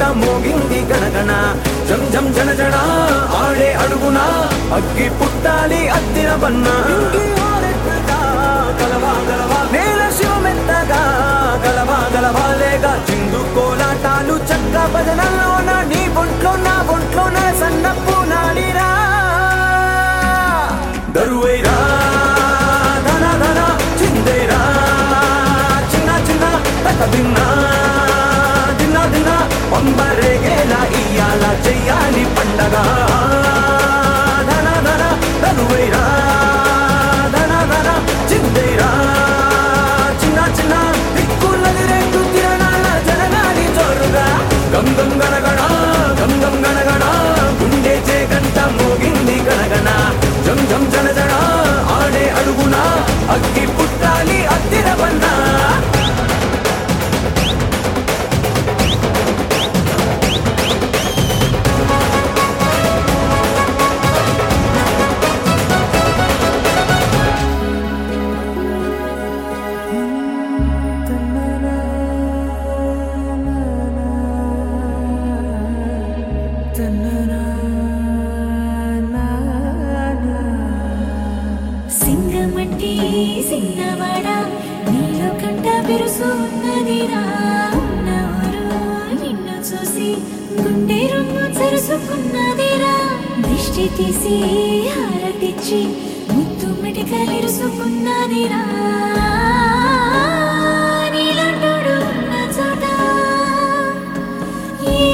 మోగింది గణగణ జం జం జన జన ఆడే అడుగున అగ్గి పుట్టాలి అద్దిన బన్న గలవా గలవా నేల శివమెత్తగా గలవా గలవాలేగా చిందు కోలాటాలు చక్క భజనల్లోన నీ ఒంట్లో నా ఒంట్లోన సన్నప్పు నాడిరా దరువైరా ధన ధన చిందేరా చిన్న చిన్న తక దిన్నా దిన్న దిన్న పంబరేగేలా ఇయ్యాల చెయ్యాలి పండగ ధన ధన దరువైరా ధన ధన చిందేరా చిన్న చిన్న దిక్కులది రేటు తిరణాల జనగాలి జోరుగా గం గం గణగణ గం గం గణగణ గుండె చే గంట మోగింది గణగణ జం జం జన జన ఆడే అడుగున అగ్గి పుట్టాలి అద్దిన బన్నా సింగమంటి సిన్నవాడ నీలో కంట బిరుసు ఉన్నదిరా ఉన్నవారు నిన్ను చూసి గుండె రొమ్ము చరుసుకున్నదిరా దిష్టి తీసి హారతిచ్చి ముత్తు మెటికలిరుసుకున్నదిరా నీలాంటోడు ఉన్న చోట ఏ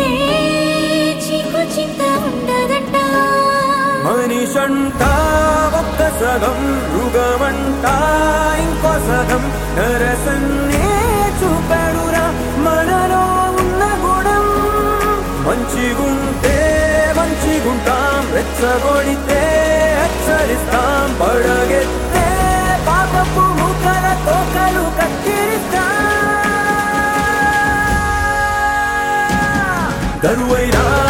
చీకు చింత ఉండదట మనిషంట ఒక్క సగం మృగమంట ఇంకో సగం నరసన్నే చూపాడురా మనలో ఉన్న గుణం మంచిగుంటే మంచిగుంటాం రెచ్చగొడితే హెచ్చరిస్తాం పడగెత్తే పాపపు ముఖల తోకలు కత్తిరిస్తాం దరువైరా